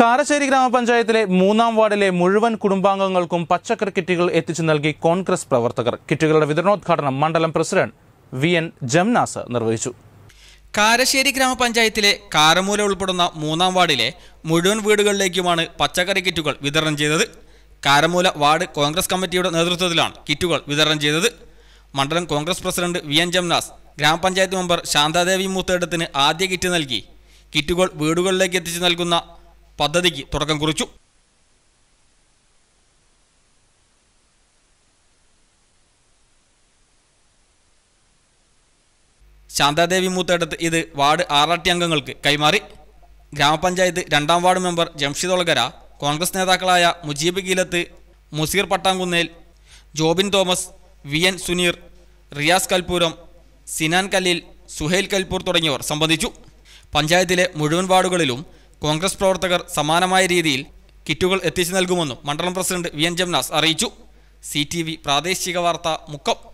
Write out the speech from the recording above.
കാരശ്ശേരി ഗ്രാമപഞ്ചായത്തിലെ മൂന്നാം വാർഡിലെ മുഴുവൻ കുടുംബാംഗങ്ങൾക്കും പച്ചക്കറി കിറ്റുകൾ എത്തിച്ചു നൽകി കോൺഗ്രസ് പ്രവർത്തകർ കിറ്റുകളുടെ വിതരണോദ്ഘാടനം മണ്ഡലം പ്രസിഡന്റ് വി എൻ ജംനാസ് നിർവഹിച്ചു കാരശ്ശേരി ഗ്രാമപഞ്ചായത്തിലെ കാരമൂല ഉൾപ്പെടുന്ന മൂന്നാം വാർഡിലെ മുഴുവൻ വീടുകളിലേക്കുമാണ് പച്ചക്കറി കിറ്റുകൾ വിതരണം ചെയ്തത് കാരമൂല വാർഡ് കോൺഗ്രസ് കമ്മിറ്റിയുടെ നേതൃത്വത്തിലാണ് കിറ്റുകൾ വിതരണം ചെയ്തത് മണ്ഡലം Congress president V N Jamnas ഗ്രാമപഞ്ചായത്ത് മെമ്പർ ശാന്താദേവി മൂത്തേടത്തിന് ആദ്യ കിറ്റ് നൽകി കിറ്റുകൾ വീടുകളിലേക്ക് എത്തിച്ചു നൽകുന്ന പദ്ധതിക്ക് തുടക്കം കുറിച്ചു ശാന്താദേവി മൂത്തേടത്ത് ഇത് വാർഡ് ആറാട്ടി അംഗങ്ങൾക്ക് കൈമാറി ഗ്രാമപഞ്ചായത്ത് രണ്ടാം വാർഡ് മെമ്പർ ജംഷിദ് ഒളകര കോൺഗ്രസ് നേതാക്കളായ മുജീബ് ഗീലത്ത് മുസീർ പട്ടാങ്കുന്നേൽ ജോബിൻ തോമസ് വി എൻ സുനീർ റിയാസ് കൽപൂരം സിനാൻ കലീൽ സുഹൈൽ കൽപൂർ തുടങ്ങിയവർ സംബന്ധിച്ചു പഞ്ചായത്തിലെ മുഴുവൻ വാർഡുകളിലും കോൺഗ്രസ് പ്രവർത്തകർ സമാനമായ രീതിയിൽ കിറ്റുകൾ എത്തിച്ചു നൽകുമെന്നും മണ്ഡലം പ്രസിഡന്റ് വി എൻ ജംനാസ് അറിയിച്ചു സി ടി വി പ്രാദേശിക വാർത്ത മുക്കം